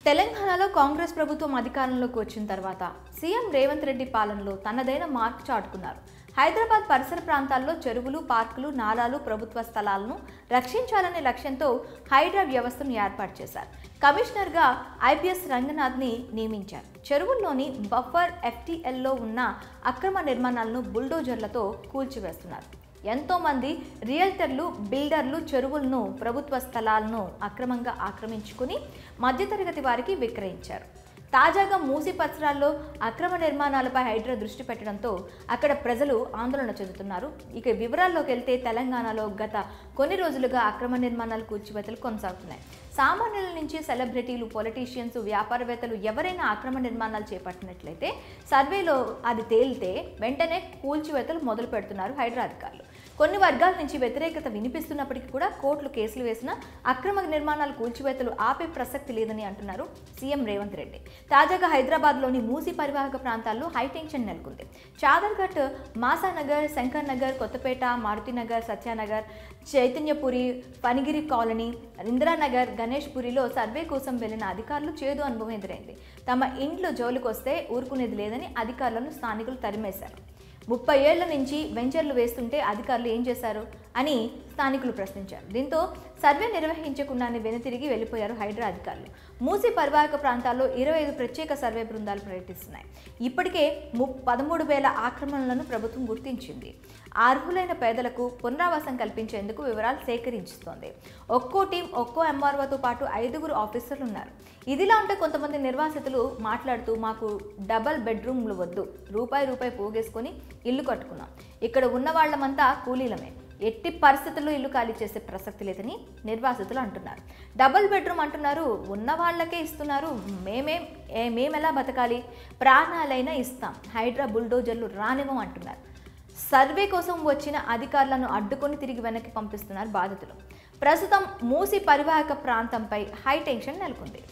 తెలంగాణలో కాంగ్రెస్ ప్రభుత్వం అధికారంలోకి వచ్చిన తర్వాత సీఎం రేవంత్ రెడ్డి పాలనలో తనదైన మార్పు చాటుకున్నారు హైదరాబాద్ పరిసర ప్రాంతాల్లో చెరువులు పార్కులు నాలాలు ప్రభుత్వ స్థలాలను రక్షించాలనే లక్ష్యంతో హైడ్రా వ్యవస్థను ఏర్పాటు చేశారు కమిషనర్గా ఐపీఎస్ రంగనాథ్ని నియమించారు చెరువుల్లోని బఫర్ ఎఫ్టీఎల్లో ఉన్న అక్రమ నిర్మాణాలను బుల్డోజర్లతో కూల్చివేస్తున్నారు ఎంతో మంది రియల్టర్లు బిల్డర్లు చెరువులను ప్రభుత్వ స్థలాలను అక్రమంగా ఆక్రమించుకుని మధ్యతరగతి వారికి విక్రయించారు తాజాగా మూసి పరిసరాల్లో అక్రమ నిర్మాణాలపై హైడ్రా దృష్టి పెట్టడంతో అక్కడ ప్రజలు ఆందోళన చెందుతున్నారు ఇక వివరాల్లోకి వెళ్తే తెలంగాణలో గత కొన్ని రోజులుగా అక్రమ నిర్మాణాలు కూల్చివేతలు కొనసాగుతున్నాయి సామాన్యుల నుంచి సెలబ్రిటీలు పొలిటీషియన్స్ వ్యాపారవేత్తలు ఎవరైనా అక్రమ నిర్మాణాలు చేపట్టినట్లయితే సర్వేలో అది తేలితే వెంటనే కూల్చివేతలు మొదలు పెడుతున్నారు హైడ్రా అధికారులు కొన్ని వర్గాల నుంచి వ్యతిరేకత వినిపిస్తున్నప్పటికీ కూడా కోర్టులు కేసులు వేసిన అక్రమ నిర్మాణాలు కూల్చివేతలు ఆపే ప్రసక్తి లేదని అంటున్నారు సీఎం రేవంత్ రెడ్డి తాజాగా హైదరాబాద్లోని మూసి పరివాహక ప్రాంతాల్లో హైటెన్షన్ నెలకొంది చాదర్ఘట్ మాసానగర్ శంకర్ నగర్ కొత్తపేట మారుతినగర్ సత్యానగర్ చైతన్యపురి పనిగిరి కాలనీ ఇందిరానగర్ గణేష్పురిలో సర్వే కోసం వెళ్లిన అధికారులు చేదు అనుభవం ఎదురైంది తమ ఇంట్లో జోలికొస్తే ఊరుకునేది లేదని అధికారులను స్థానికులు తరిమేశారు ముప్పై ఏళ్ల నుంచి వెంచర్లు వేస్తుంటే అధికారులు ఏం చేశారు అని స్థానికులు ప్రశ్నించారు దీంతో సర్వే నిర్వహించకుండానే వెనుతిరిగి వెళ్ళిపోయారు హైడ్రా అధికారులు మూసి పరివాహక ప్రాంతాల్లో ఇరవై ఐదు ప్రత్యేక సర్వే బృందాలు పర్యటిస్తున్నాయి ఇప్పటికే ము పదమూడు వేల ఆక్రమణలను ప్రభుత్వం గుర్తించింది అర్హులైన పేదలకు పునరావాసం కల్పించేందుకు వివరాలు సేకరించుతోంది ఒక్కో టీం ఒక్కో ఎంఆర్ఓతో పాటు ఐదుగురు ఆఫీసర్లు ఉన్నారు ఇదిలా ఉంటే కొంతమంది నిర్వాసితులు మాట్లాడుతూ మాకు డబల్ బెడ్రూమ్లు వద్దు రూపాయి రూపాయి పోగేసుకొని ఇల్లు కట్టుకున్నాం ఇక్కడ ఉన్న వాళ్ళమంతా కూలీలమే ఎట్టి పరిస్థితుల్లో ఇల్లు ఖాళీ చేసే ప్రసక్తి లేదని నిర్వాసితులు అంటున్నారు డబుల్ బెడ్రూమ్ అంటున్నారు ఉన్న వాళ్ళకే ఇస్తున్నారు మేమేం ఏ- మేమెలా బతకాలి ప్రాణాలైనా ఇస్తాం హైడ్రా బుల్డోజర్లు రానివ్వం అంటున్నారు సర్వే కోసం వచ్చిన అధికారులను అడ్డుకొని తిరిగి వెనక్కి పంపిస్తున్నారు బాధితులు ప్రస్తుతం మూసి పరివాహక ప్రాంతంపై హై టెన్షన్ నెలకొంది